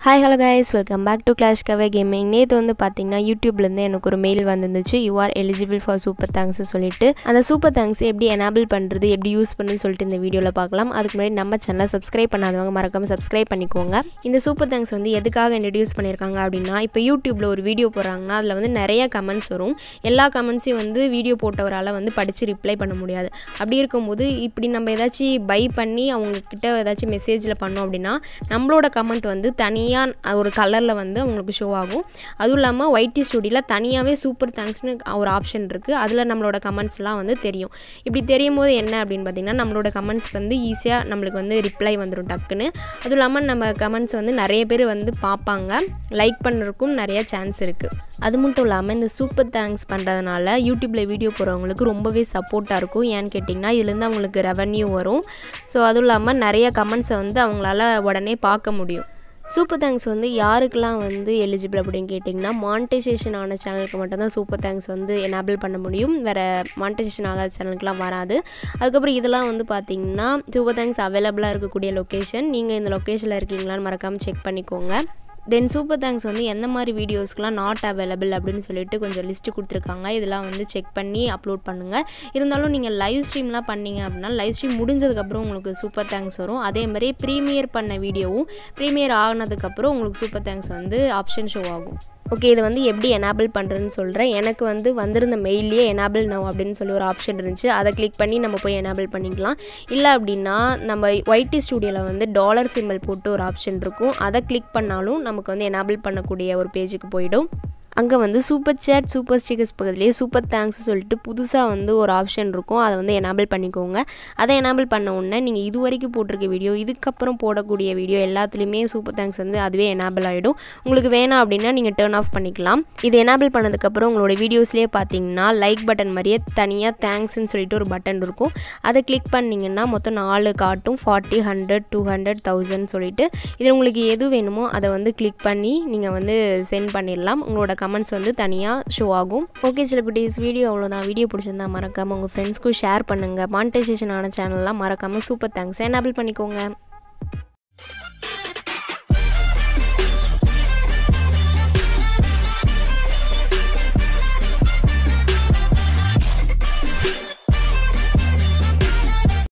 hi hello guys welcome back to Clash Cave Gaming நேற்று வந்து பார்த்தீங்கன்னா யூடியூப்லேருந்து எனக்கு ஒரு மெயில் வந்துருந்துச்சு you are eligible for super thanks சொல்லிட்டு அந்த சூப்பர் தேங்க்ஸ் எப்படி எனேபிள் பண்ணுறது எப்படி யூஸ் பண்ணுன்னு சொல்லிட்டு இந்த வீடியோவில் பார்க்கலாம் அதுக்கு முன்னாடி நம்ம சேனலை சப்ஸ்கிரைப் பண்ணாதவங்க மறக்காமல் சப்ஸ்கிரைப் பண்ணிக்கோங்க இந்த சூப்பர் தேங்க்ஸ் வந்து எதுக்காக இன்ட்ரடியூஸ் பண்ணியிருக்காங்க அப்படின்னா இப்போ யூடியூப்பில் ஒரு வீடியோ போடுறாங்கன்னா அதில் வந்து நிறைய கமெண்ட்ஸ் வரும் எல்லா கமெண்ட்ஸையும் வந்து வீடியோ போட்டவரால் வந்து படித்து ரிப்ளை பண்ண முடியாது அப்படி இருக்கும்போது இப்படி நம்ம ஏதாச்சும் பை பண்ணி அவங்கக்கிட்ட ஏதாச்சும் மெசேஜில் பண்ணோம் அப்படின்னா நம்மளோட கமெண்ட் வந்து தனியாக ஒரு கலரில் வந்து அவங்களுக்கு ஷோ ஆகும் அதுவும் இல்லாமல் ஒய்டி ஸ்டுடியோவில் தனியாகவே சூப்பர் தேங்க்ஸ்னு ஒரு ஆப்ஷன் இருக்குது அதில் நம்மளோட கமெண்ட்ஸ்லாம் வந்து தெரியும் இப்படி தெரியும் போது என்ன அப்படின்னு பார்த்தீங்கன்னா நம்மளோட கமெண்ட்ஸ் வந்து ஈஸியாக நம்மளுக்கு வந்து ரிப்ளை வந்துடும் டக்குன்னு அதுவும் இல்லாமல் நம்ம கமெண்ட்ஸ் வந்து நிறைய பேர் வந்து பார்ப்பாங்க லைக் பண்ணுறதுக்கும் நிறைய சான்ஸ் இருக்குது அது மட்டும் இல்லாமல் இந்த சூப்பர் தேங்க்ஸ் பண்ணுறதுனால யூடியூப்பில் வீடியோ போகிறவங்களுக்கு ரொம்பவே சப்போர்ட்டாக இருக்கும் ஏன்னு கேட்டிங்கன்னா இதுலேருந்து அவங்களுக்கு ரெவன்யூ வரும் ஸோ அதுவும் இல்லாமல் நிறைய கமெண்ட்ஸை வந்து அவங்களால உடனே பார்க்க முடியும் சூப்பர் தேங்க்ஸ் வந்து யாருக்கெல்லாம் வந்து எலிஜிபிள் அப்படின்னு கேட்டிங்கன்னா மானிட்டைசேஷன் ஆன சேனலுக்கு மட்டும்தான் சூப்பர் தேங்க்ஸ் வந்து எனேபிள் பண்ண முடியும் வேறு மானிட்டைசேஷன் ஆகாத சேனலுக்குலாம் வராது அதுக்கப்புறம் இதெல்லாம் வந்து பார்த்தீங்கன்னா சூப்பர் தேங்க்ஸ் அவைலபிளாக இருக்கக்கூடிய லொக்கேஷன் நீங்கள் இந்த லொக்கேஷனில் இருக்கீங்களான்னு மறக்காமல் செக் பண்ணிக்கோங்க தென் சூப்பர் தேங்க்ஸ் வந்து எந்த மாதிரி வீடியோஸ்க்குலாம் நாட் அவைலபிள் அப்படின்னு சொல்லிட்டு கொஞ்சம் லிஸ்ட்டு கொடுத்துருக்காங்க இதெல்லாம் வந்து செக் பண்ணி அப்லோட் பண்ணுங்கள் இருந்தாலும் நீங்கள் லைவ் ஸ்ட்ரீம்லாம் பண்ணீங்க அப்படின்னா லைவ் ஸ்ட்ரீம் முடிஞ்சதுக்கப்புறம் உங்களுக்கு சூப்பர் தேங்க்ஸ் வரும் அதே மாதிரி ப்ரீமியர் பண்ண வீடியோவும் ப்ரீமியர் ஆனதுக்கப்புறம் உங்களுக்கு சூப்பர் தேங்க்ஸ் வந்து ஆப்ஷன் ஷோ ஆகும் ஓகே இதை வந்து எப்படி எனேபிள் பண்ணுறதுன்னு சொல்கிறேன் எனக்கு வந்து வந்திருந்த மெயிலே எனேபிள் நவ் அப்படின்னு சொல்லி ஒரு ஆப்ஷன் இருந்துச்சு அதை கிளிக் பண்ணி நம்ம போய் எனேபிள் பண்ணிக்கலாம் இல்லை அப்படின்னா நம்ம ஒய்டி ஸ்டூடியோவில் வந்து டாலர் சிம்பிள் போட்டு ஒரு ஆப்ஷன் இருக்கும் அதை கிளிக் பண்ணாலும் நமக்கு வந்து எனேபிள் பண்ணக்கூடிய ஒரு பேஜுக்கு போயிடும் அங்கே வந்து சூப்பர் சேட் சூப்பர் ஸ்டிக்கர்ஸ் பக்கத்துலேயே சூப்பர் தேங்க்ஸ் சொல்லிட்டு புதுசாக வந்து ஒரு ஆப்ஷன் இருக்கும் அதை வந்து எனேபிள் பண்ணிக்கோங்க அதை எனேபிள் பண்ண உடனே நீங்கள் இது வரைக்கும் போட்டிருக்க வீடியோ இதுக்கப்புறம் போடக்கூடிய வீடியோ எல்லாத்துலேயுமே சூப்பர் தேங்க்ஸ் வந்து அதுவே எனேபிள் ஆகிடும் உங்களுக்கு வேணாம் அப்படின்னா நீங்கள் டேர்ன் ஆஃப் பண்ணிக்கலாம் இது எனேபிள் பண்ணதுக்கப்புறம் உங்களோட வீடியோஸ்லேயே பார்த்தீங்கன்னா லைக் பட்டன் மாதிரியே தனியாக தேங்க்ஸ்னு சொல்லிட்டு ஒரு பட்டன் இருக்கும் அதை கிளிக் பண்ணிங்கன்னா மொத்தம் நாலு காட்டும் forty hundred two hundred thousand சொல்லிட்டு இதில் உங்களுக்கு எது வேணுமோ அதை வந்து கிளிக் பண்ணி நீங்கள் வந்து சென்ட் பண்ணிடலாம் உங்களோட கமெண்ட்ஸ் வந்து தனியாக ஷோ ஆகும் ஓகே சில குட்டீஸ் வீடியோ அவ்வளோதான் வீடியோ பிடிச்சிருந்தா மறக்காமல் உங்கள் ஃப்ரெண்ட்ஸ்க்கும் ஷேர் பண்ணுங்கள் மானிட்டைசேஷன் ஆன சேனல்லாம் மறக்காமல் சூப்பர் தேங்க்ஸ் எனேபிள் பண்ணிக்கோங்க